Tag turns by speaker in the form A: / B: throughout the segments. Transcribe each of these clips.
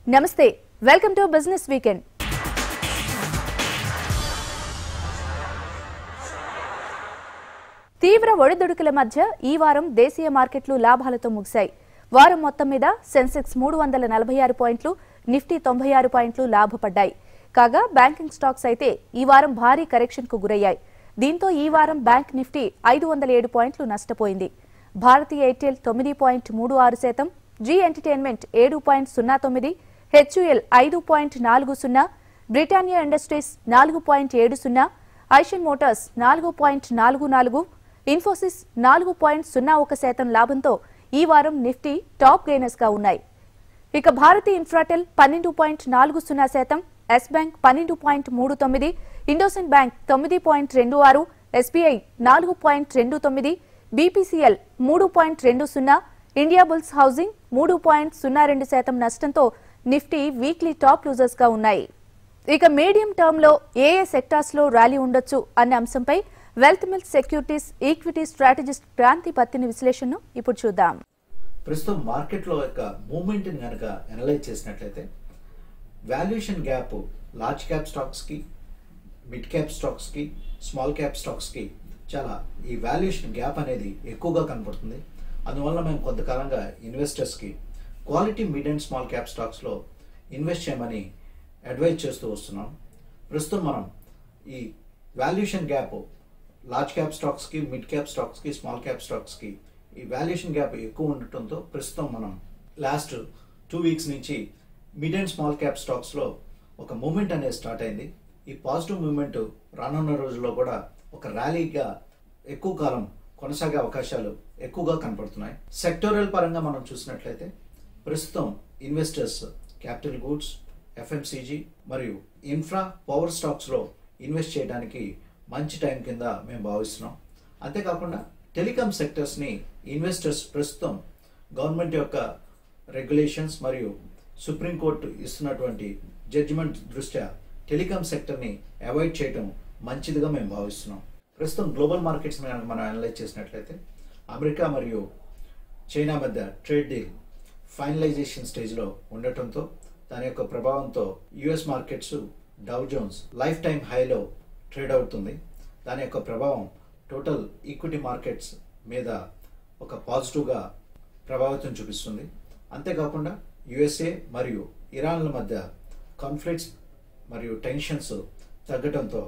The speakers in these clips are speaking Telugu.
A: నమస్తే వెల్కమ్ టు బిజినెస్ వీకెండ్ తీవ్ర ఒడిదుడుకుల మధ్య ఈ వారం దేశీయ మార్కెట్లు లాభాలతో ముగిశాయి వారం మొత్తం మీద సెన్సెక్స్ మూడు వందల నలభై ఆరు పాయింట్లు నిఫ్టీ తొంభై ఆరు పాయింట్లు లాభపడ్డాయి కాగా బ్యాంకింగ్ స్టాక్స్ అయితే ఈ వారం భారీ కరెక్షన్ కు గురయ్యాయి దీంతో ఈ వారం బ్యాంక్ నిఫ్టీ ఐదు వందల ఏడు పాయింట్లు నష్టపోయింది భారతీయ ఎయిర్టెల్ తొమ్మిది పాయింట్ మూడు ఆరు శాతం జీ ఎంటర్టైన్మెంట్ ఏడు పాయింట్ సున్నా తొమ్మిది హెచ్యుఎల్ ఐదు పాయింట్ నాలుగు సున్నా బ్రిటానియా ఇండస్ట్రీస్ నాలుగు పాయింట్ ఏడు సున్నా ఐషియన్ మోటార్స్ నాలుగు పాయింట్ నాలుగు నాలుగు ఇన్ఫోసిస్ నాలుగు పాయింట్ సున్నా ఒక శాతం లాభంతో ఈ వారం నిఫ్టీ టాప్ గెయినర్స్ గా ఉన్నాయి ఇక భారతీ ఇన్ఫ్రాటెల్ పన్నెండు పాయింట్ నాలుగు సున్నా శాతం ఎస్ బ్యాంక్ పన్నెండు పాయింట్ మూడు తొమ్మిది ఇండోసెన్ బ్యాంక్ తొమ్మిది పాయింట్ రెండు ఆరు ఎస్బీఐ నాలుగు పాయింట్ రెండు తొమ్మిది బీపీసీఎల్ మూడు పాయింట్ రెండు సున్నా ఇండియా బుల్స్ హౌసింగ్ మూడు పాయింట్ సున్నా రెండు శాతం నష్టంతో నిఫ్టీ వీక్లీ టాప్ లూజర్స్ గా ఉన్నాయి ఇక మీడియం టర్మ్ లో ఏ ఏ సెక్టార్స్ లో ర్యాలీ ఉండొచ్చు అనే అంశంపై wealth mills securities equity strategist Kranthi పత్తిని విశ్లేషణను ఇప్పుడు చూద్దాం
B: ప్రస్తుతం మార్కెట్లో యొక్క మూమెంట్ని కనుక అనలైజ్ చేసినట్లయితే వాల్యుయేషన్ గ్యాప్ లార్జ్ క్యాప్ స్టాక్స్కి మిడ్ క్యాప్ స్టాక్స్కి స్మాల్ క్యాప్ స్టాక్స్కి చాలా ఈ వాల్యుయేషన్ గ్యాప్ అనేది ఎక్కువగా కనపడుతుంది అందువల్ల మేము కొంతకాలంగా ఇన్వెస్టర్స్కి quality mid and small cap స్టాక్స్లో ఇన్వెస్ట్ చేయమని అడ్వైజ్ చేస్తూ వస్తున్నాం ప్రస్తుతం మనం ఈ వాల్యుయేషన్ గ్యాప్ లార్జ్ క్యాప్ స్టాక్స్కి మిడ్ క్యాప్ స్టాక్స్కి స్మాల్ క్యాప్ స్టాక్స్కి ఈ వాల్యుయేషన్ గ్యాప్ ఎక్కువ ఉండటంతో ప్రస్తుతం మనం లాస్ట్ టూ వీక్స్ నుంచి మిడ్ అండ్ స్మాల్ క్యాప్ స్టాక్స్లో ఒక మూమెంట్ అనేది స్టార్ట్ అయింది ఈ పాజిటివ్ మూమెంట్ రానున్న రోజుల్లో కూడా ఒక ర్యాలీగా ఎక్కువ కాలం కొనసాగే అవకాశాలు ఎక్కువగా కనపడుతున్నాయి సెక్టోరల్ పరంగా మనం చూసినట్లయితే ప్రస్తుతం ఇన్వెస్టర్స్ క్యాపిటల్ గూడ్స్ ఎఫ్ఎంసీజీ మరియు ఇన్ఫ్రా పవర్ స్టాక్స్లో ఇన్వెస్ట్ చేయడానికి మంచి టైం కింద మేము భావిస్తున్నాం అంతేకాకుండా టెలికాం సెక్టర్స్ని ఇన్వెస్టర్స్ ప్రస్తుతం గవర్నమెంట్ యొక్క రెగ్యులేషన్స్ మరియు సుప్రీంకోర్టు ఇస్తున్నటువంటి జడ్జిమెంట్ దృష్ట్యా టెలికాం సెక్టర్ని అవాయిడ్ చేయడం మంచిదిగా మేము భావిస్తున్నాం ప్రస్తుతం గ్లోబల్ మార్కెట్స్ మీద మనం అనలైజ్ చేసినట్లయితే అమెరికా మరియు చైనా మధ్య ట్రేడ్ డీల్ ఫైనలైజేషన్ స్టేజ్లో ఉండటంతో దాని యొక్క ప్రభావంతో US markets Dow Jones lifetime హైలో ట్రేడ్ అవుతుంది దాని యొక్క ప్రభావం టోటల్ ఈక్విటీ మార్కెట్స్ మీద ఒక పాజిటివ్గా ప్రభావితం చూపిస్తుంది అంతేకాకుండా యుఎస్ఏ మరియు ఇరాన్ల మధ్య కాన్ఫ్లిక్ట్స్ మరియు టెన్షన్స్ తగ్గడంతో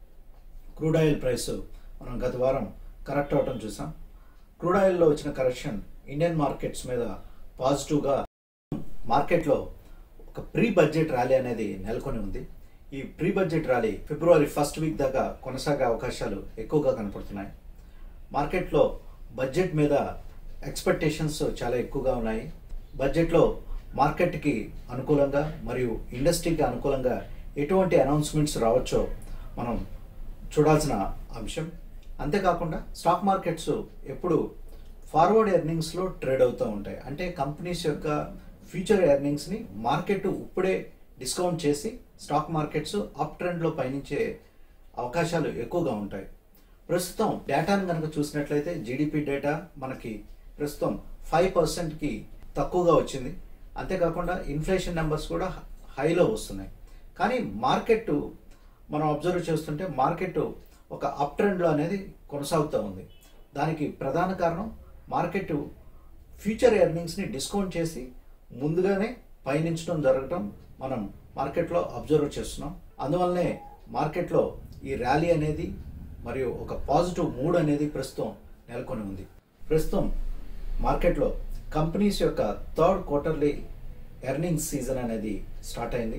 B: క్రూడ్ ఆయిల్ ప్రైస్ మనం గత వారం కరెక్ట్ అవటం చూసాం క్రూడ్ ఆయిల్లో వచ్చిన కరెక్షన్ ఇండియన్ మార్కెట్స్ మీద పాజిటివ్గా మార్కెట్లో ఒక ప్రీ బడ్జెట్ ర్యాలీ అనేది నెలకొని ఉంది ఈ ప్రీ బడ్జెట్ ర్యాలీ ఫిబ్రవరి ఫస్ట్ వీక్ దాకా కొనసాగే అవకాశాలు ఎక్కువగా కనపడుతున్నాయి మార్కెట్లో బడ్జెట్ మీద ఎక్స్పెక్టేషన్స్ చాలా ఎక్కువగా ఉన్నాయి బడ్జెట్లో మార్కెట్కి అనుకూలంగా మరియు ఇండస్ట్రీకి అనుకూలంగా ఎటువంటి అనౌన్స్మెంట్స్ రావచ్చో మనం చూడాల్సిన అంశం అంతేకాకుండా స్టాక్ మార్కెట్స్ ఎప్పుడు ఫార్వర్డ్ ఎర్నింగ్స్లో ట్రేడ్ అవుతూ ఉంటాయి అంటే కంపెనీస్ యొక్క ఫ్యూచర్ ఎర్నింగ్స్ని మార్కెట్ ఇప్పుడే డిస్కౌంట్ చేసి స్టాక్ మార్కెట్స్ అప్ ట్రెండ్లో పయనించే అవకాశాలు ఎక్కువగా ఉంటాయి ప్రస్తుతం డేటాను కనుక చూసినట్లయితే జీడిపి డేటా మనకి ప్రస్తుతం ఫైవ్ పర్సెంట్కి తక్కువగా వచ్చింది అంతేకాకుండా ఇన్ఫ్లేషన్ నెంబర్స్ కూడా హైలో వస్తున్నాయి కానీ మార్కెట్ మనం అబ్జర్వ్ చేస్తుంటే మార్కెట్ ఒక అప్ ట్రెండ్లో అనేది కొనసాగుతూ ఉంది దానికి ప్రధాన కారణం మార్కెట్ ఫ్యూచర్ ఎర్నింగ్స్ని డిస్కౌంట్ చేసి ముందుగానే పయనించడం జరగటం మనం మార్కెట్లో అబ్జర్వ్ చేస్తున్నాం అందువల్లనే మార్కెట్లో ఈ ర్యాలీ అనేది మరియు ఒక పాజిటివ్ మూడ్ అనేది ప్రస్తుతం నెలకొని ఉంది ప్రస్తుతం మార్కెట్లో కంపెనీస్ యొక్క థర్డ్ క్వార్టర్లీ ఎర్నింగ్స్ సీజన్ అనేది స్టార్ట్ అయింది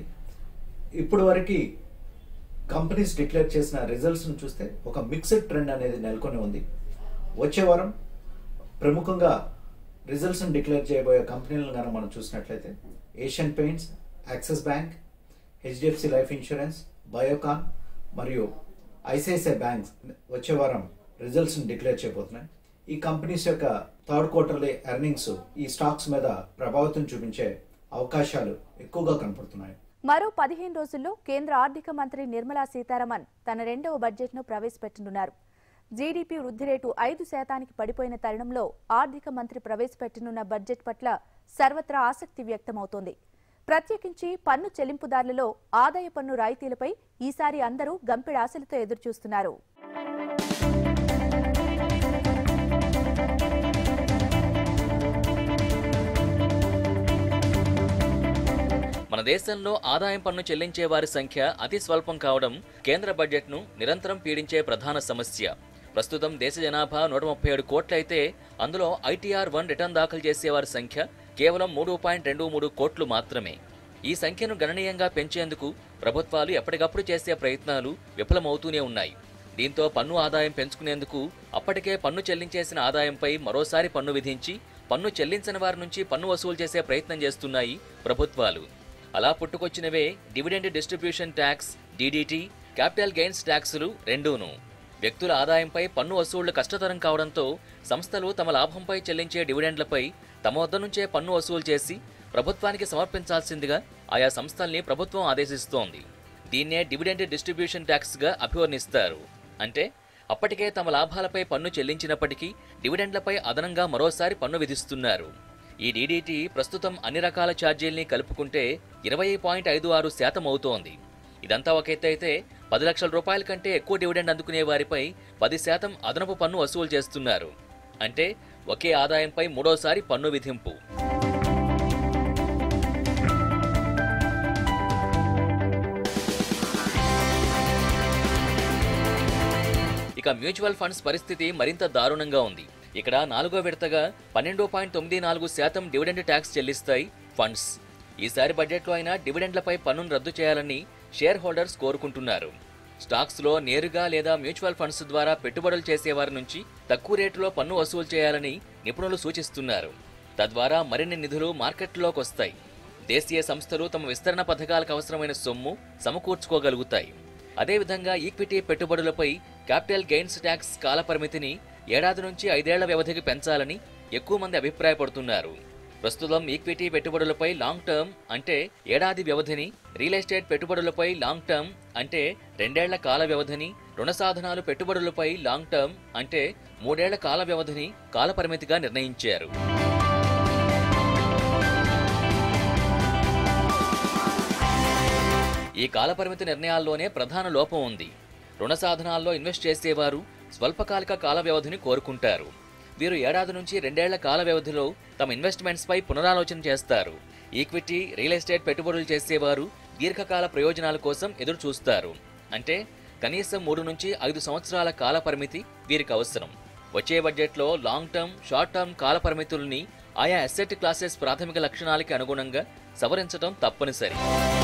B: ఇప్పటి వరకు కంపెనీస్ డిక్లేర్ చేసిన రిజల్ట్స్ను చూస్తే ఒక మిక్స్డ్ ట్రెండ్ అనేది నెలకొని ఉంది వచ్చే వారం ప్రముఖంగా రిజల్ట్స్ని డిక్లేర్ చేయబోయే కంపెనీలను కనుక మనం చూసినట్లయితే Asian Paints Axis Bank HDFC Life Insurance Biocon మరియు ఐసిఐసిఐ బ్యాంక్స్ వచ్చే వారం రిజల్ట్స్ని డిక్లేర్ చేయబోతున్నాయి ఈ కంపెనీస్ యొక్క థర్డ్ క్వార్టర్లీ ఎర్నింగ్స్ ఈ స్టాక్స్ మీద ప్రభావితం చూపించే అవకాశాలు ఎక్కువగా కనపడుతున్నాయి
A: మరో పదిహేను రోజుల్లో కేంద్ర ఆర్థిక మంత్రి నిర్మలా సీతారామన్ తన రెండవ బడ్జెట్ను ప్రవేశపెట్టనున్నారు జీడీపీ వృద్ధి రేటు ఐదు శాతానికి పడిపోయిన తరుణంలో ఆర్థిక మంత్రి ప్రవేశపెట్టనున్న బడ్జెట్ పట్ల సర్వత్రా ఆసక్తి వ్యక్తమవుతోంది ప్రత్యేకించి పన్ను చెల్లింపుదారులలో ఆదాయ పన్ను రాయితీలపై ఈసారి అందరూ గంపెడ ఆశలతో ఎదురుచూస్తున్నారు
C: మన దేశంలో ఆదాయం పన్ను చెల్లించే వారి సంఖ్య అతి స్వల్పం కావడం కేంద్ర బడ్జెట్ను నిరంతరం పీడించే ప్రధాన సమస్య ప్రస్తుతం దేశ జనాభా నూట ముప్పై ఏడు కోట్లయితే అందులో ఐటీఆర్ వన్ రిటర్న్ దాఖలు చేసేవారి సంఖ్య కేవలం మూడు పాయింట్ రెండు మూడు కోట్లు మాత్రమే ఈ సంఖ్యను గణనీయంగా పెంచేందుకు ప్రభుత్వాలు ఎప్పటికప్పుడు చేసే ప్రయత్నాలు విఫలమవుతూనే ఉన్నాయి దీంతో పన్ను ఆదాయం పెంచుకునేందుకు అప్పటికే పన్ను చెల్లించేసిన ఆదాయంపై మరోసారి పన్ను విధించి పన్ను చెల్లించని వారి నుంచి పన్ను వసూలు చేసే ప్రయత్నం చేస్తున్నాయి ప్రభుత్వాలు అలా పుట్టుకొచ్చినవే dividend distribution tax DDT capital gains ట్యాక్సులు రెండూను వ్యక్తుల ఆదాయంపై పన్ను వసూళ్లు కష్టతరం కావడంతో సంస్థలు తమ లాభంపై చెల్లించే డివిడెండ్లపై తమ వద్ద నుంచే పన్ను వసూలు చేసి ప్రభుత్వానికి సమర్పించాల్సిందిగా ఆయా సంస్థల్ని ప్రభుత్వం ఆదేశిస్తోంది దీన్నే డివిడెండ్ డిస్ట్రిబ్యూషన్ ట్యాక్స్గా అభివర్ణిస్తారు అంటే అప్పటికే తమ లాభాలపై పన్ను చెల్లించినప్పటికీ డివిడెండ్లపై అదనంగా మరోసారి పన్ను విధిస్తున్నారు ఈ డీడీటీ ప్రస్తుతం అన్ని రకాల ఛార్జీల్ని కలుపుకుంటే ఇరవై పాయింట్ ఐదు ఆరు శాతం అవుతోంది ఇదంతా ఒక ఎత్తు అయితే పది లక్షల రూపాయల కంటే ఎక్కువ డివిడెండ్ అందుకునే వారిపై పది శాతం అదనపు పన్ను వసూలు చేస్తున్నారు అంటే ఒకే ఆదాయంపై మూడోసారి పన్ను విధింపు ఇక మ్యూచువల్ ఫండ్స్ పరిస్థితి మరింత దారుణంగా ఉంది ఇక్కడ నాలుగో విడతగా పన్నెండు పాయింట్ తొమ్మిది నాలుగు శాతం డివిడెండ్ ట్యాక్స్ చెల్లిస్తాయి ఫండ్స్ ఈసారి బడ్జెట్లో అయినా డివిడెండ్లపై పన్నును రద్దు చేయాలని షేర్ హోల్డర్స్ కోరుకుంటున్నారు స్టాక్స్లో నేరుగా లేదా మ్యూచువల్ ఫండ్స్ ద్వారా పెట్టుబడులు చేసేవారి నుంచి తక్కువ రేటులో పన్ను వసూలు చేయాలని నిపుణులు సూచిస్తున్నారు తద్వారా మరిన్ని నిధులు మార్కెట్లోకి వస్తాయి దేశీయ సంస్థలు తమ విస్తరణ పథకాలకు అవసరమైన సొమ్ము సమకూర్చుకోగలుగుతాయి అదేవిధంగా ఈక్విటీ పెట్టుబడులపై క్యాపిటల్ గెయిన్స్ ట్యాక్స్ కాలపరిమితిని ఏడాది నుంచి ఐదేళ్ల వ్యవధికి పెంచాలని ఎక్కువ మంది అభిప్రాయపడుతున్నారు ప్రస్తుతం ఈక్విటీ పెట్టుబడులపై లాంగ్ టర్మ్ అంటే ఏడాది వ్యవధిని రియల్ ఎస్టేట్ పెట్టుబడులపై లాంగ్ టర్మ్ అంటే రెండేళ్ల కాల వ్యవధిని రుణ సాధనాలు పెట్టుబడులపై లాంగ్ టర్మ్ అంటే మూడేళ్ల కాల వ్యవధిని కాలపరిమితిగా నిర్ణయించారు ఈ కాలపరిమితి నిర్ణయాల్లోనే ప్రధాన లోపం ఉంది రుణ సాధనాల్లో ఇన్వెస్ట్ చేసేవారు స్వల్పకాలిక కాల వ్యవధిని కోరుకుంటారు వీరు ఏడాది నుంచి రెండేళ్ల కాల వ్యవధిలో తమ ఇన్వెస్ట్మెంట్స్పై పునరాలోచన చేస్తారు ఈక్విటీ రియల్ ఎస్టేట్ పెట్టుబడులు చేసేవారు దీర్ఘకాల ప్రయోజనాల కోసం ఎదురు చూస్తారు అంటే కనీసం మూడు నుంచి ఐదు సంవత్సరాల కాల పరిమితి వీరికి అవసరం వచ్చే బడ్జెట్లో లాంగ్ టర్మ్ షార్ట్ టర్మ్ కాల పరిమితుల్ని ఆయా అసెట్ క్లాసెస్ ప్రాథమిక లక్షణాలకి అనుగుణంగా సవరించడం తప్పనిసరి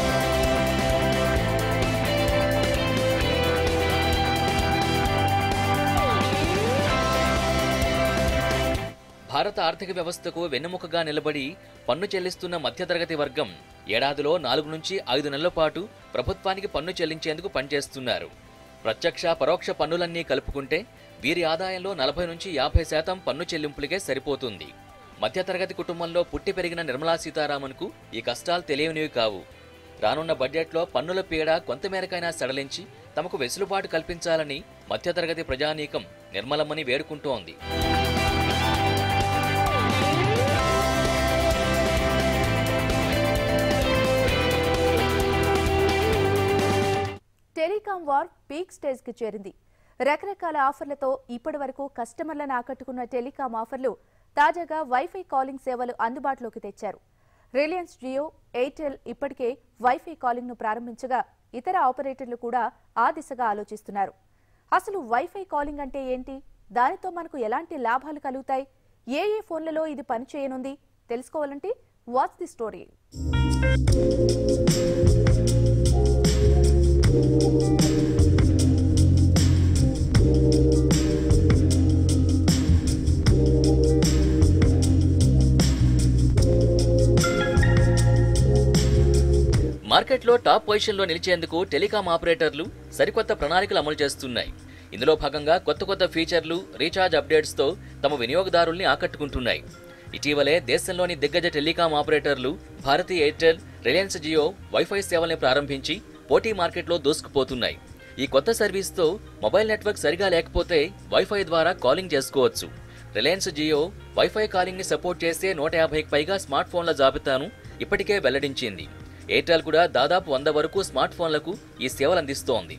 C: భారత ఆర్థిక వ్యవస్థకు వెన్నెముకగా నిలబడి పన్ను చెల్లిస్తున్న మధ్యతరగతి వర్గం ఏడాదిలో నాలుగు నుంచి ఐదు నెలల పాటు ప్రభుత్వానికి పన్ను చెల్లించేందుకు పనిచేస్తున్నారు ప్రత్యక్ష పరోక్ష పన్నులన్నీ కలుపుకుంటే వీరి ఆదాయంలో నలభై నుంచి యాభై శాతం పన్ను చెల్లింపులకే సరిపోతుంది మధ్యతరగతి కుటుంబంలో పుట్టి పెరిగిన నిర్మలా సీతారామన్కు ఈ కష్టాలు తెలియనివి కావు రానున్న బడ్జెట్లో పన్నుల పీడ కొంతమేరకైనా సడలించి తమకు వెసులుబాటు కల్పించాలని మధ్యతరగతి ప్రజానీకం నిర్మలమ్మని వేడుకుంటోంది
A: టెలికాం వార్ పీక్ స్టేజ్ కి చేరింది రకరకాల ఆఫర్లతో ఇప్పటి వరకు కస్టమర్లను ఆకట్టుకున్న టెలికాం ఆఫర్లు తాజాగా వైఫై కాలింగ్ సేవలు అందుబాటులోకి తెచ్చారు రిలయన్స్ జియో ఎయిర్టెల్ ఇప్పటికే వైఫై కాలింగ్ ను ప్రారంభించగా ఇతర ఆపరేటర్లు కూడా ఆ దిశగా ఆలోచిస్తున్నారు అసలు వైఫై కాలింగ్ అంటే ఏంటి దానితో మనకు ఎలాంటి లాభాలు కలుగుతాయి ఏ ఏ ఫోన్లలో ఇది పనిచేయనుంది తెలుసుకోవాలంటే వాచ్ ది స్టోరీ
C: మార్కెట్లో టాప్ పొజిషన్లో నిలిచేందుకు టెలికాం ఆపరేటర్లు సరికొత్త ప్రణాళికలు అమలు చేస్తున్నాయి ఇందులో భాగంగా కొత్త కొత్త ఫీచర్లు రీఛార్జ్ అప్డేట్స్తో తమ వినియోగదారుల్ని ఆకట్టుకుంటున్నాయి ఇటీవలే దేశంలోని దిగ్గజ టెలికాం ఆపరేటర్లు Bharti Airtel Reliance Jio WiFi సేవల్ని ప్రారంభించి పోటీ మార్కెట్లో దూసుకుపోతున్నాయి ఈ కొత్త సర్వీస్తో మొబైల్ నెట్వర్క్ సరిగా లేకపోతే వైఫై ద్వారా కాలింగ్ చేసుకోవచ్చు రిలయన్స్ జియో వైఫై కాలింగ్ ని సపోర్ట్ చేసే నూట యాభైకి పైగా స్మార్ట్ ఫోన్ల జాబితాను ఇప్పటికే వెల్లడించింది ఎయిర్టెల్ కూడా దాదాపు వంద వరకు స్మార్ట్ ఫోన్లకు ఈ సేవలు అందిస్తోంది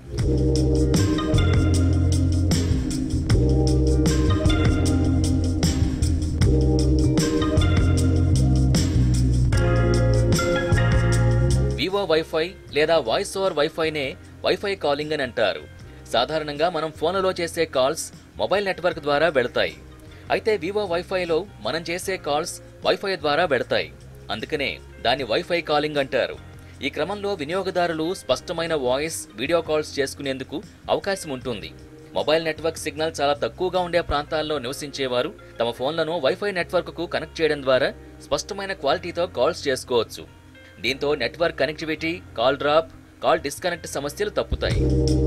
C: వివో వైఫై లేదా వాయిస్ ఓవర్ వైఫైనే వైఫై కాలింగ్ అని అంటారు సాధారణంగా మనం ఫోన్లలో చేసే కాల్స్ మొబైల్ నెట్వర్క్ ద్వారా వెళతాయి అయితే వివో వైఫైలో మనం చేసే కాల్స్ వైఫై ద్వారా వెళతాయి అందుకనే దాన్ని వైఫై కాలింగ్ అంటారు ఈ క్రమంలో వినియోగదారులు స్పష్టమైన వాయిస్ వీడియో కాల్స్ చేసుకునేందుకు అవకాశం ఉంటుంది మొబైల్ నెట్వర్క్ సిగ్నల్ చాలా తక్కువగా ఉండే ప్రాంతాల్లో నివసించేవారు తమ ఫోన్లను వైఫై నెట్వర్క్కు కనెక్ట్ చేయడం ద్వారా స్పష్టమైన క్వాలిటీతో కాల్స్ చేసుకోవచ్చు దీంతో network connectivity call drop call disconnect సమస్యలు తప్పుతాయి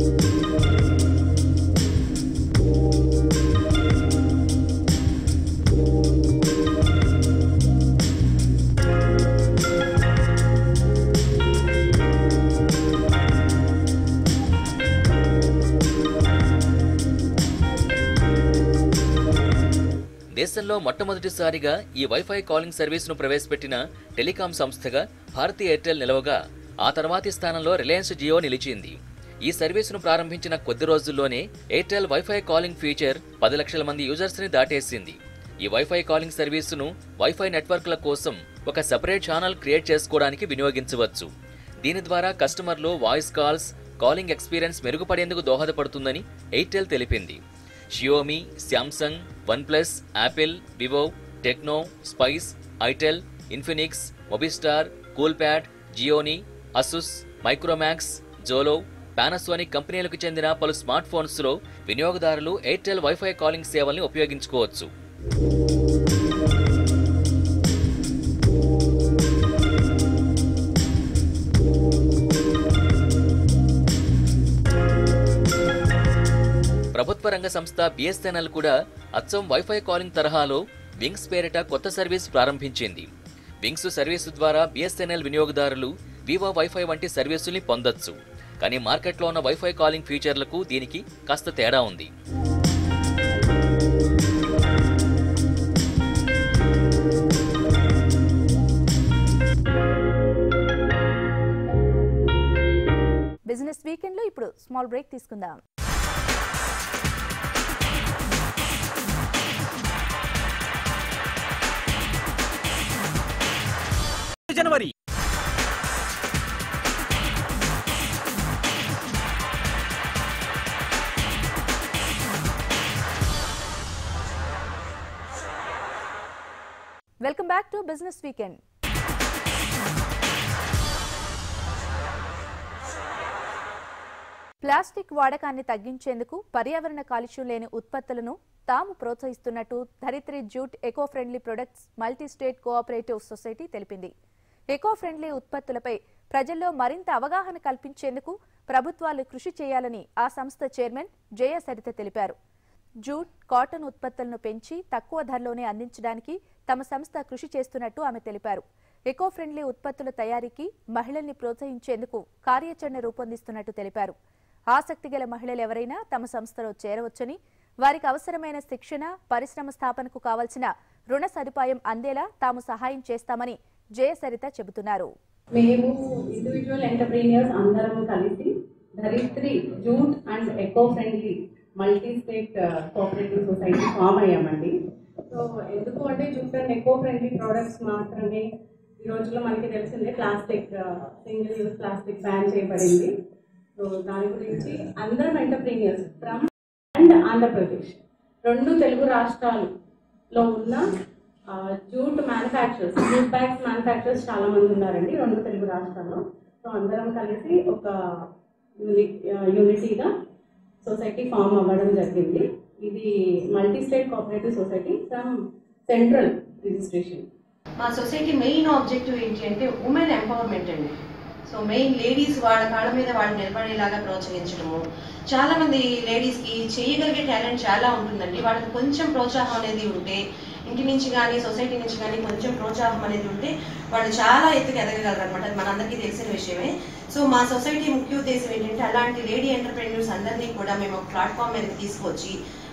C: దేశంలో మొట్టమొదటిసారిగా ఈ వైఫై కాలింగ్ సర్వీసును ప్రవేశపెట్టిన టెలికాం సంస్థగా భారతీ ఎయిర్టెల్ నిలవగా ఆ తర్వాతి స్థానంలో రిలయన్స్ జియో నిలిచింది ఈ సర్వీసును ప్రారంభించిన కొద్ది రోజుల్లోనే ఎయిర్టెల్ వైఫై కాలింగ్ ఫీచర్ పది లక్షల మంది యూజర్స్ ని దాటేసింది ఈ వైఫై కాలింగ్ సర్వీసును వైఫై నెట్వర్క్ల కోసం ఒక సెపరేట్ ఛానల్ క్రియేట్ చేసుకోవడానికి వినియోగించవచ్చు దీని ద్వారా కస్టమర్లు వాయిస్ కాల్స్ కాలింగ్ ఎక్స్పీరియన్స్ మెరుగుపడేందుకు దోహదపడుతుందని ఎయిర్టెల్ తెలిపింది Xiaomi Samsung OnePlus Apple Vivo Tecno Spice itel Infinix Mobistar Coolpad Gionee Asus Micromax Xolo Panasonic కంపెనీలకు చెందిన పలు స్మార్ట్ ఫోన్స్లో వినియోగదారులు ఎయిర్టెల్ వైఫై కాలింగ్ సేవల్ని ఉపయోగించుకోవచ్చు ప్రభుత్వ రంగ సంస్థ బిఎస్ఎన్ఎల్ కూడా అచ్చం వైఫై కాలింగ్ తరహాలో వింగ్స్ పేరిట కొత్త సర్వీస్ ప్రారంభించింది వింగ్స్ సర్వీసు ద్వారా బిఎస్ఎన్ఎల్ వినియోగదారులు వివో వైఫై వంటి సర్వీసుల్ని పొందొచ్చు కానీ మార్కెట్లో ఉన్న వైఫై కాలింగ్ ఫీచర్లకు దీనికి కాస్త తేడా ఉంది
A: బిజినెస్ వీకెండ్ లో ఇప్పుడు స్మాల్ బ్రేక్ తీసుకుందాం
D: జనవరి
A: welcome back to business weekend plastic వాడకాన్ని తగ్గించేందుకు పర్యావరణ కాలుష్యం లేని ఉత్పత్తులను తాము ప్రోత్సహిస్తున్నట్టు Dharitri jute eco friendly products multi state cooperative society తెలిపింది ఎకో ఫ్రెండ్లీ ఉత్పత్తులపై ప్రజల్లో మరింత అవగాహన కల్పించేందుకు ప్రభుత్వాలు కృషి చేయాలని ఆ సంస్థ చైర్మన్ జయ సరిత తెలిపారు జూట్ కాటన్ ఉత్పత్తులను పెంచి తక్కువ ధరలోనే అందించడానికి తమ సంస్థ కృషి చేస్తున్నట్టు ఆమె తెలిపారు ఎకో ఫ్రెండ్లీ ఉత్పత్తుల తయారీకి మహిళల్ని ప్రోత్సహించేందుకు కార్యాచరణ రూపొందిస్తున్నట్టు తెలిపారు ఆసక్తి గల మహిళలు ఎవరైనా తమ సంస్థలో చేరవచ్చని వారికి అవసరమైన శిక్షణ పరిశ్రమ స్థాపనకు కావలసిన రుణ సదుపాయం అందేలా తాము సహాయం చేస్తామని జయసరిత చెబుతున్నారు
E: మేము ఇండివిజువల్ ఎంటర్ప్రీనియర్స్ అందరం కలిసి Dharitri jute and eco friendly multi state cooperative society form అయ్యామండి సో ఎందుకు అంటే jute and eco friendly products మాత్రమే ఈ రోజుల్లో మనకి తెలిసిందే plastic single use plastic ban చేయబడింది సో దాని గురించి అందరం ఎంటర్ప్రీనియర్స్ ఫ్రమ్ అండ్ ఆంధ్రప్రదేశ్ రెండు తెలుగు రాష్ట్రాల్లో ఉన్న ఆ, jute manufacturers jute bags manufacturers చాలా మంది ఉన్నారండి రెండు తెలుగు రాష్ట్రాల్లో సో అందరం కలిసి ఒక యూని యూనిటీగా సొసైటీ ఫామ్ అవ్వడం జరిగింది ఇది multi state cooperative society from central registration
F: మా సొసైటీ మెయిన్ ఆబ్జెక్టివ్ ఏంటి అంటే ఉమెన్ ఎంపవర్మెంట్ అండి సో మెయిన్ లేడీస్ వాళ్ళ కాళ్ళ మీద వాళ్ళు నిలబడేలాగా ప్రోత్సహించడము చాలా మంది లేడీస్ కి చేయగలిగే టాలెంట్ చాలా ఉంటుందండి వాళ్ళకి కొంచెం ప్రోత్సాహం అనేది ఉంటే ఇంటి నుంచి కానీ సొసైటీ నుంచి కానీ కొంచెం ప్రోత్సాహం అనేది ఉంటే వాళ్ళు చాలా ఎత్తుకు ఎదగగలరు అనమాట అది మనందరికీ తెలిసిన విషయమే సో మా సొసైటీ ముఖ్య ఉద్దేశం ఏంటంటే అలాంటి లేడీ ఎంటర్ప్రెన్యూర్స్ అందరినీ కూడా మేము ఒక ప్లాట్ఫామ్ మీదకి తీసుకొచ్చి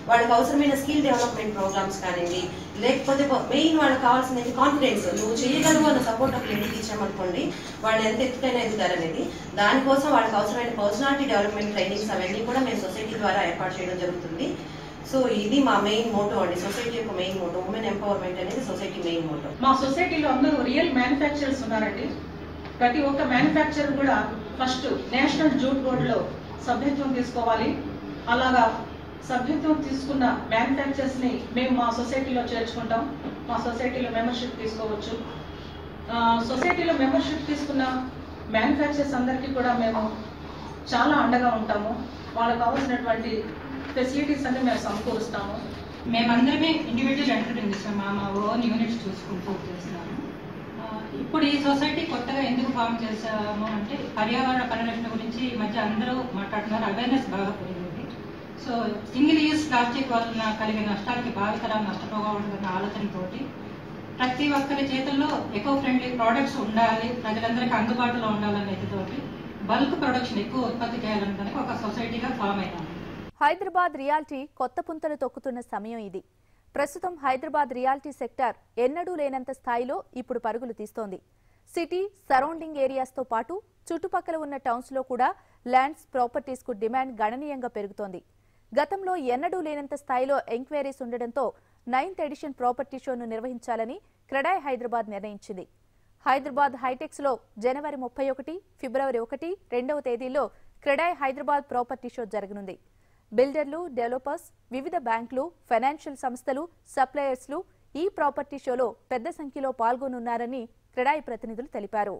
F: వాళ్ళకి అవసరమైన స్కిల్ డెవలప్మెంట్ ప్రోగ్రామ్స్ కానివ్వండి లేకపోతే మెయిన్ వాళ్ళకి కావాల్సింది కాన్ఫిడెన్స్ నువ్వు చేయగలవు అన్న సపోర్ట్ ఒక లేడీకి ఇచ్చామనుకోండి వాళ్ళు ఎంత ఎత్తుకైనా ఎదుగుతారు అనేది దానికోసం వాళ్ళకి అవసరమైన పర్సనాలిటీ డెవలప్మెంట్ ట్రైనింగ్స్ అవన్నీ కూడా మేము సొసైటీ ద్వారా ఏర్పాటు చేయడం జరుగుతుంది సో ఇది మా మెయిన్ మోటో అండి సొసైటీ యొక్క మెయిన్ మోటో ఉమెన్ ఎంపవర్మెంట్ అనేది సొసైటీ మెయిన్ మోటో
D: మా సొసైటీలో అందరూ రియల్ మ్యానుఫ్యాక్చరర్స్ ఉన్నారండి ప్రతి ఒక్క మ్యానుఫ్యాక్చరర్ కూడా ఫస్ట్ నేషనల్ జూట్ బోర్డులో సభ్యత్వం తీసుకోవాలి అలాగా సభ్యత్వం తీసుకున్న మ్యానుఫ్యాక్చరర్స్ ని మేము మా సొసైటీలో చేర్చుకుంటాం మా సొసైటీలో మెంబర్షిప్ తీసుకోవచ్చు ఆ, సొసైటీలో మెంబర్షిప్ తీసుకున్న మ్యానుఫ్యాక్చరర్స్ అందరికీ కూడా మేము చాలా అండగా ఉంటాము వాళ్ళకి కావాల్సినటువంటి ఫెసిలిటీస్ అన్ని మేము సమకూరుస్తాము
G: మేమందరమే ఇండివిజువల్ ఎంటర్ప్రెన్యూర్స్ మా మా ఓన్ యూనిట్స్ చూసుకుంటూ చేస్తున్నాము ఆ, ఇప్పుడు ఈ సొసైటీ కొత్తగా ఎందుకు ఫామ్ చేసాము అంటే పర్యావరణ పరిరక్షణ గురించి ఈ మధ్య అందరూ మాట్లాడుతున్నారు అవేర్నెస్ బాగా పెరిగింది సో సింగిల్ యూజ్ ప్లాస్టిక్ వలన కలిగే నష్టాలకి భావితరాలు నష్టపోకూడదన్న ఆలోచనతోటి ప్రతి ఒక్కరి చేతుల్లో ఎకో ఫ్రెండ్లీ ప్రోడక్ట్స్ ఉండాలి ప్రజలందరికీ అందుబాటులో ఉండాలనే తోటి బల్క్ ప్రొడక్షన్ ఎక్కువ ఉత్పత్తి చేయాలనే దానికి ఒక సొసైటీగా ఫామ్ అయినాము
A: హైదరాబాద్ రియాల్టీ కొత్త పుంతలు తొక్కుతున్న సమయం ఇది ప్రస్తుతం హైదరాబాద్ రియాల్టీ సెక్టార్ ఎన్నడూ లేనంత స్థాయిలో ఇప్పుడు పరుగులు తీస్తోంది సిటీ సరౌండింగ్ ఏరియాస్తో పాటు చుట్టుపక్కల ఉన్న టౌన్స్లో కూడా ల్యాండ్స్ ప్రాపర్టీస్కు డిమాండ్ గణనీయంగా పెరుగుతోంది గతంలో ఎన్నడూ లేనంత స్థాయిలో ఎంక్వైరీస్ ఉండడంతో నైన్త్ ఎడిషన్ ప్రాపర్టీ షోను నిర్వహించాలని క్రెడాయ్ హైదరాబాద్ నిర్ణయించింది హైదరాబాద్ హైటెక్స్ లో జనవరి ముప్పై ఒకటి ఫిబ్రవరి ఒకటి రెండవ తేదీల్లో క్రెడాయ్ హైదరాబాద్ ప్రాపర్టీ షో జరగనుంది బిల్డర్లు డెవలపర్స్ వివిధ బ్యాంకులు ఫైనాన్షియల్ సంస్థలు సప్లయర్స్లు ఈ ప్రాపర్టీ షోలో పెద్ద సంఖ్యలో పాల్గొనున్నారని క్రెడాయి ప్రతినిధులు తెలిపారు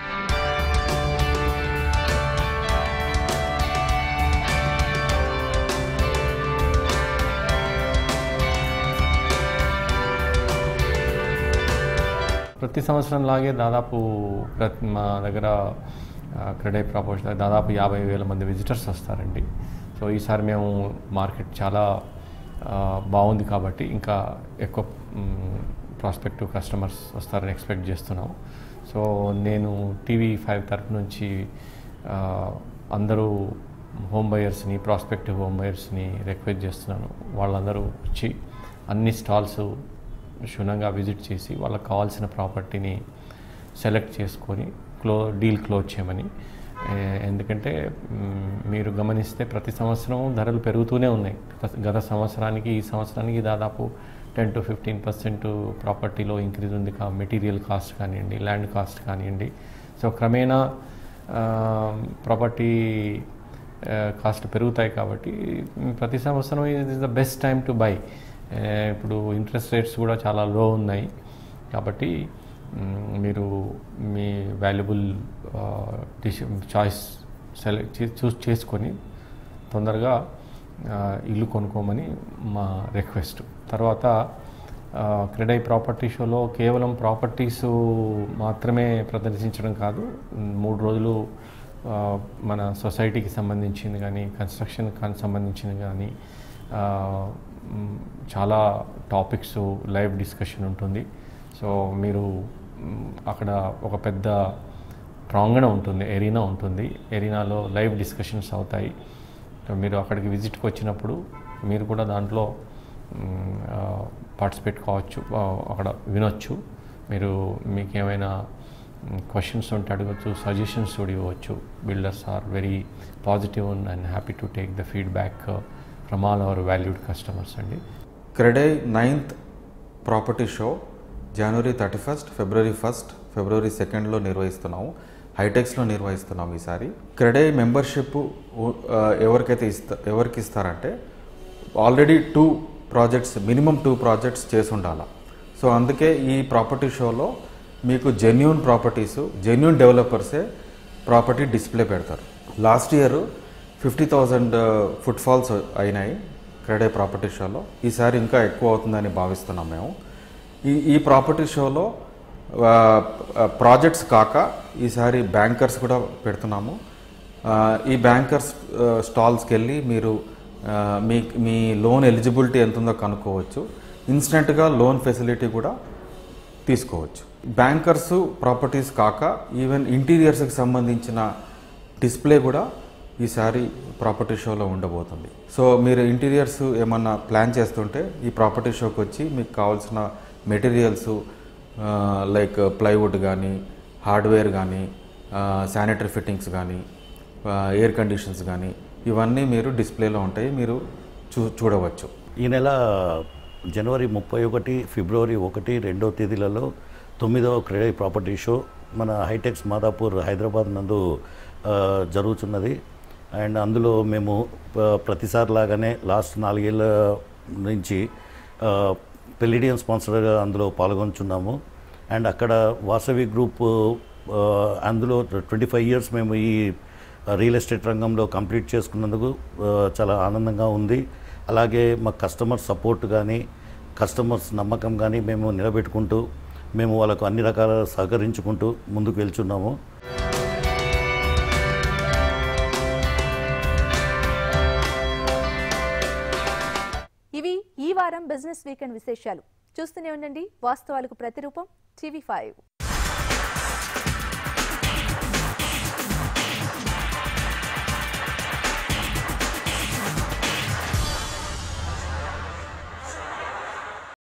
H: ప్రతి సంవత్సరం లాగే దాదాపు ప్రతి మా దగ్గర క్రెడే ప్రపోజల్ దాదాపు యాభై వేల మంది విజిటర్స్ వస్తారండి సో ఈసారి మేము మార్కెట్ చాలా ఆ, బాగుంది కాబట్టి ఇంకా ఎక్కువ ప్రాస్పెక్టివ్ కస్టమర్స్ వస్తారని ఎక్స్పెక్ట్ చేస్తున్నాం సో నేను టీవీ ఫైవ్ తరపు నుంచి ఆ, అందరూ హోమ్ బయర్స్ని ప్రాస్పెక్టివ్ హోమ్ బయర్స్ని రిక్వెస్ట్ చేస్తున్నాను వాళ్ళందరూ వచ్చి అన్ని స్టాల్స్ క్షుణ్ణంగా విజిట్ చేసి వాళ్ళకి కావాల్సిన ప్రాపర్టీని సెలెక్ట్ చేసుకొని క్లో డీల్ క్లోజ్ చేయమని ఏ, ఎందుకంటే మ్, మీరు గమనిస్తే ప్రతి సంవత్సరం ధరలు పెరుగుతూనే ఉన్నాయి గత- గత సంవత్సరానికి ఈ సంవత్సరానికి దాదాపు టెన్ టు ఫిఫ్టీన్ పర్సెంట్ ప్రాపర్టీలో ఇంక్రీజ్ ఉంది కా మెటీరియల్ కాస్ట్ కానివ్వండి ల్యాండ్ కాస్ట్ కానివ్వండి సో క్రమేణా ప్రాపర్టీ కాస్ట్ పెరుగుతాయి కాబట్టి మ్, ప్రతి సంవత్సరం ఇది is the best time to buy ఇప్పుడు ఇంట్రెస్ట్ రేట్స్ కూడా చాలా లో ఉన్నాయి కాబట్టి మ్, మీరు మీ వాల్యుబుల్ డిసి చాయిస్ సెలెక్ట్ చే చూస్ చేసుకొని తొందరగా ఆ, ఇల్లు కొనుక్కోమని మా రిక్వెస్ట్ తర్వాత క్రెడై ప్రాపర్టీ షోలో కేవలం ప్రాపర్టీస్ మాత్రమే ప్రదర్శించడం కాదు మ్, మూడు రోజులు ఆ, మన సొసైటీకి సంబంధించింది కానీ కన్స్ట్రక్షన్ కానీ సంబంధించింది కానీ ఆ, మ్, చాలా టాపిక్స్ లైవ్ డిస్కషన్ ఉంటుంది సో మీరు మ్, అక్కడ ఒక పెద్ద ప్రాంగణం ఉంటుంది ఎరీనా ఉంటుంది ఎరీనాలో లైవ్ డిస్కషన్స్ అవుతాయి సో మీరు అక్కడికి విజిట్కి వచ్చినప్పుడు మీరు కూడా దాంట్లో పార్టిసిపేట్ కావచ్చు ఆ, అక్కడ వినొచ్చు మీరు మీకు ఏమైనా క్వశ్చన్స్ ఉంటే అడగచ్చు సజెషన్స్ కూడా ఇవ్వచ్చు builders are very positive and happy to take the feedback from all our valued customers అండి
I: CREDAI ninth property show January thirty first February first February సెకండ్లో నిర్వహిస్తున్నాము హైటెక్స్లో నిర్వహిస్తున్నాం ఈసారి క్రెడే మెంబర్షిప్ ఎవరికైతే ఇస్తా ఎవరికి ఇస్తారంటే already two projects minimum two projects చేసి ఉండాలి సో అందుకే ఈ ప్రాపర్టీ షోలో మీకు జెన్యున్ ప్రాపర్టీస్ జెన్యున్ డెవలపర్సే ప్రాపర్టీ డిస్ప్లే పెడతారు last year fifty thousand footfalls అయినాయి క్రెడే ప్రాపర్టీ షోలో ఈసారి ఇంకా ఎక్కువ అవుతుందని భావిస్తున్నాం మేము ఈ ఈ ప్రాపర్టీ షోలో ఆ, ఆ, ప్రాజెక్ట్స్ కాక ఈసారి బ్యాంకర్స్ కూడా పెడుతున్నాము ఆ, ఈ బ్యాంకర్స్ ఆ, స్టాల్స్కి వెళ్ళి మీరు ఆ, మీ మీ లోన్ ఎలిజిబిలిటీ ఎంత ఉందో కనుక్కోవచ్చు ఇన్స్టెంట్గా లోన్ ఫెసిలిటీ కూడా తీసుకోవచ్చు బ్యాంకర్స్ ప్రాపర్టీస్ కాక ఈవెన్ ఇంటీరియర్స్కి సంబంధించిన డిస్ప్లే కూడా ఈసారి ప్రాపర్టీ షోలో ఉండబోతుంది సో మీరు ఇంటీరియర్స్ ఏమన్నా ప్లాన్ చేస్తుంటే ఈ ప్రాపర్టీ షోకి వచ్చి మీకు కావాల్సిన మెటీరియల్స్ లైక్ ప్లైవుడ్ కానీ హార్డ్వేర్ కానీ శానిటరీ ఫిట్టింగ్స్ కానీ ఎయిర్ కండిషన్స్ కానీ ఇవన్నీ మీరు డిస్ప్లేలో ఉంటాయి మీరు చూ చూడవచ్చు
J: ఈ నెల జనవరి ముప్పై ఒకటి ఫిబ్రవరి ఒకటి రెండో తేదీలలో తొమ్మిదవ క్రెడిట్ ప్రాపర్టీ షో మన హైటెక్స్ మాదాపూర్ హైదరాబాద్ నందు ఆ, జరుగుతున్నది అండ్ అందులో మేము ప- ప్రతిసారి లాగానే లాస్ట్ నాలుగేళ్ళ నుంచి పెలిడియన్ స్పాన్సర్గా అందులో పాల్గొంటున్నాము అండ్ అక్కడ వాసవి గ్రూప్ ఆ, అందులో ట్వంటీ ఫైవ్ ఇయర్స్ మేము ఈ రియల్ ఎస్టేట్ రంగంలో కంప్లీట్ చేసుకున్నందుకు ఆ, చాలా ఆనందంగా ఉంది అలాగే మా కస్టమర్ సపోర్ట్ కానీ కస్టమర్స్ నమ్మకం కానీ మేము నిలబెట్టుకుంటూ మేము వాళ్ళకు అన్ని రకాల సహకరించుకుంటూ ముందుకు వెళ్తున్నాము
A: ఇవి ఈ వారం బిజినెస్ వీకెండ్ విశేషాలు చూస్తూనే ఉండండి వాస్తవాలకు ప్రతిరూపం టీవీ ఫైవ్